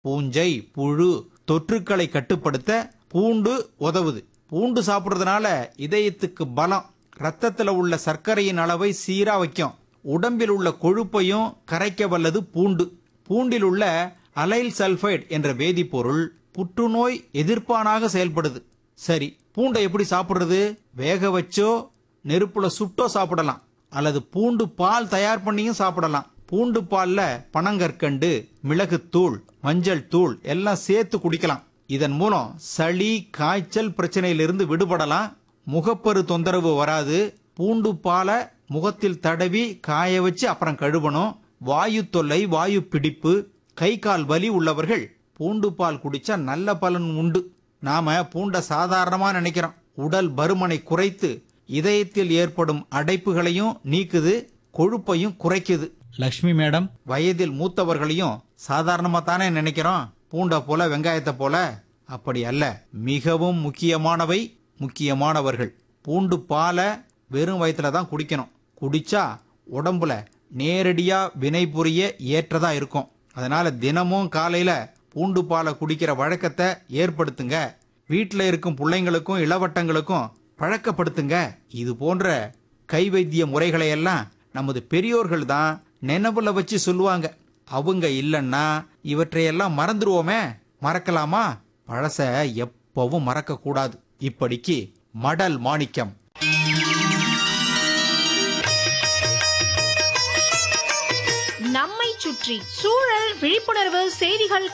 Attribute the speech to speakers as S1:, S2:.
S1: பூஞ்சை புழு தொற்றுக்களை கட்டுப்படுத்த பூண்டு உதவுது பூண்டு சாப்பிடுறதுனால இதயத்துக்கு பலம் ரத்தத்துல உள்ள சர்க்கரையின் அளவை சீரா வைக்கும் உடம்பில் உள்ள கொழுப்பையும் கரைக்க வல்லது பூண்டு பூண்டில் உள்ள அலைல் சல்பைட் என்ற வேதிப்பொருள் புற்றுநோய் எதிர்ப்பானாக செயல்படுது சரி பூண்டை எப்படி சாப்பிடுறது வேக வச்சோ நெருப்புல சுட்டோ சாப்பிடலாம் அல்லது பூண்டு பால் தயார் பண்ணியும் சாப்பிடலாம் பூண்டு பால்ல பனங்கற்கண்டு மிளகுத்தூள் மஞ்சள் தூள் எல்லாம் சேர்த்து குடிக்கலாம் இதன் மூலம் சளி காய்ச்சல் பிரச்சனையிலிருந்து விடுபடலாம் முகப்பரு தொந்தரவு வராது பூண்டு பாலை முகத்தில் தடவி காய வச்சு அப்புறம் கழுவணும் வாயு தொல்லை வாயு பிடிப்பு கை கால் வலி உள்ளவர்கள் பூண்டு பால் குடிச்சா நல்ல பலன் உண்டு நாம பூண்டை சாதாரணமா நினைக்கிறோம் உடல் பருமனை குறைத்து இதயத்தில் ஏற்படும் அடைப்புகளையும் நீக்குது கொழுப்பையும் குறைக்குது லக்ஷ்மி மேடம் வயதில் மூத்தவர்களையும் சாதாரணமா தானே நினைக்கிறோம் பூண்டை போல வெங்காயத்தை போல அப்படி அல்ல மிகவும் முக்கியமானவை முக்கியமானவர்கள் பூண்டு பாலை வெறும் வயிற்றுல தான் குடிக்கணும் குடிச்சா உடம்புல நேரடியா வினை புரிய ஏற்றதா இருக்கும் அதனால தினமும் காலையில பூண்டு பாலை குடிக்கிற வழக்கத்தை ஏற்படுத்துங்க வீட்டில் இருக்கும் பிள்ளைங்களுக்கும் இளவட்டங்களுக்கும் பழக்கப்படுத்துங்க இது போன்ற கை வைத்திய முறைகளை எல்லாம் நமது பெரியோர்கள் தான் நினைவுல வச்சு சொல்லுவாங்க அவங்க இல்லைன்னா இவற்றையெல்லாம் மறந்துருவோமே மறக்கலாமா பழச எப்பவும் மறக்க கூடாது இப்படிக்கு மடல் மாணிக்கம்
S2: நம்மை சுற்றி சூழல் விழிப்புணர்வு செய்திகள்